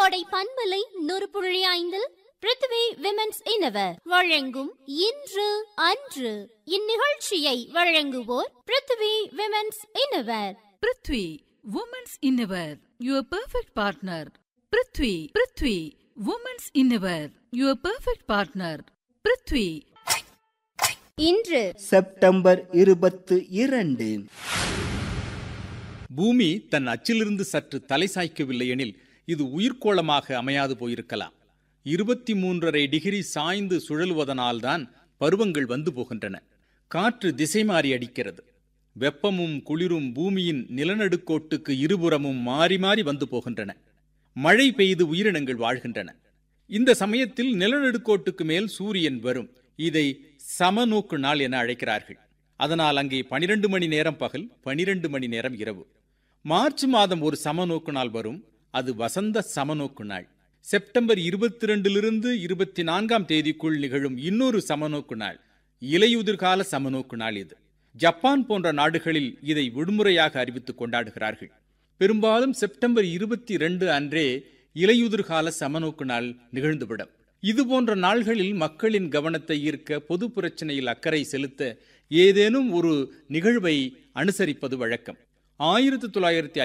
கோடை பண்பலை நூறு புள்ளி ஐந்தில் பிருத்வி விமென்ஸ் இனவர் வழங்கும் இன்று அன்று இந்நிகழ்ச்சியை வழங்குவோர் Prithvi women's innerwear Prithvi women's innerwear your perfect partner Prithvi Prithvi women's innerwear your perfect partner Prithvi இன்று செப்டம்பர் இருபத்து இரண்டு பூமி தன் அச்சிலிருந்து சற்று தலை சாய்க்கவில்லை எனில் இது உயிர்க்கோளமாக அமையாது போயிருக்கலாம் இருபத்தி மூன்றரை டிகிரி சாய்ந்து சுழலுவதனால்தான் பருவங்கள் வந்து போகின்றன காற்று திசை மாறி அடிக்கிறது வெப்பமும் குளிரும் பூமியின் நிலநடுக்கோட்டுக்கு இருபுறமும் மாறி மாறி வந்து போகின்றன மழை பெய்து உயிரினங்கள் வாழ்கின்றன இந்த சமயத்தில் நிலநடுக்கோட்டுக்கு மேல் சூரியன் வரும் இதை சமநோக்கு நாள் என அழைக்கிறார்கள் அதனால் அங்கே பனிரெண்டு மணி நேரம் பகல் பனிரெண்டு மணி நேரம் இரவு மார்ச் மாதம் ஒரு சமநோக்கு நாள் வரும் அது வசந்த சமநோக்கு நாள் செப்டம்பர் இருபத்தி ரெண்டிலிருந்து இருபத்தி நான்காம் தேதிக்குள் நிகழும் இன்னொரு சமநோக்கு நாள் இலையுதிர்கால சமநோக்கு நாள் இது ஜப்பான் போன்ற நாடுகளில் இதை விடுமுறையாக அறிவித்து கொண்டாடுகிறார்கள் பெரும்பாலும் செப்டம்பர் இருபத்தி ரெண்டு அன்றே இலையுதிர்கால சமநோக்கு நாள் நிகழ்ந்துவிடும் இது போன்ற நாள்களில் மக்களின் கவனத்தை ஈர்க்க பொது பிரச்சனையில் அக்கறை செலுத்த ஏதேனும் ஒரு நிகழ்வை அனுசரிப்பது வழக்கம் ஆயிரத்தி தொள்ளாயிரத்தி